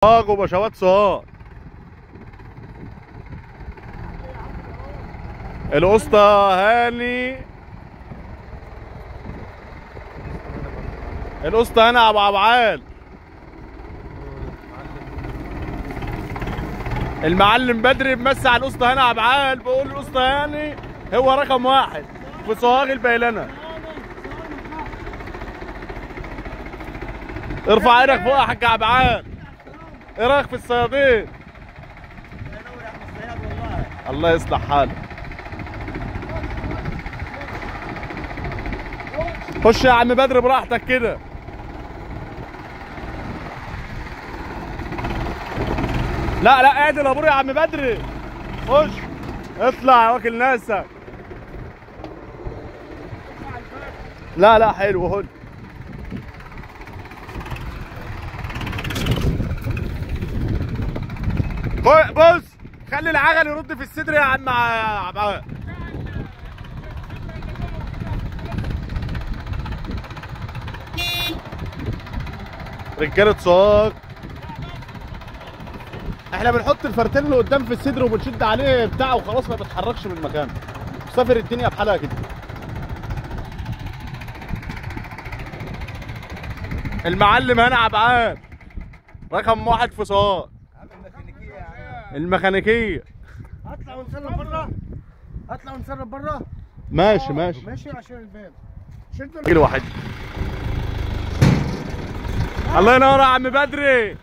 صاغ وبشوات صاغ الاسطى هاني الاسطى هنا ابو عبعال المعلم بدري بمسي على الاسطى هنا عبعال بقول الاسطى هاني هو رقم واحد في صواغ البيلنه ارفع ايدك فوق يا حاج عبعال ايه رايك في الصيادين الله يصلح حالك خش يا عم بدر براحتك كده لا لا اعدل ابور يا عم بدري خش اطلع واكل ناسك لا لا حلو هد خ- بص خلي العجل يرد في الصدر يا عم عبعال رجاله صاج احنا بنحط الفرتين اللي قدام في الصدر وبنشد عليه بتاعه وخلاص ما بيتحركش من مكانه مسافر الدنيا بحالها كده المعلم هنا عبعال رقم واحد في صاج الميكانيكيه اطلع ونسرب بره اطلع ونسرب بره ماشي ماشي ماشي عشان الباب شدوا كيلو واحد الله ينور يا عم بدري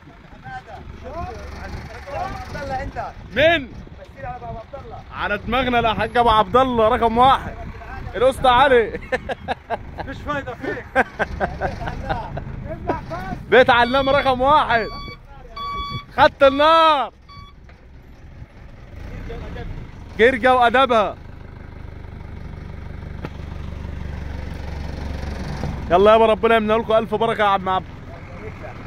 عبد الله انت مين بشير على ابو عبد الله على دماغنا يا حاج ابو عبد الله رقم واحد الاسطى علي مش فايده فيك بيت علام رقم واحد خدت النار جرجة وأدبها يلا يابا ربنا يمنع لكم ألف بركة يا عم عبد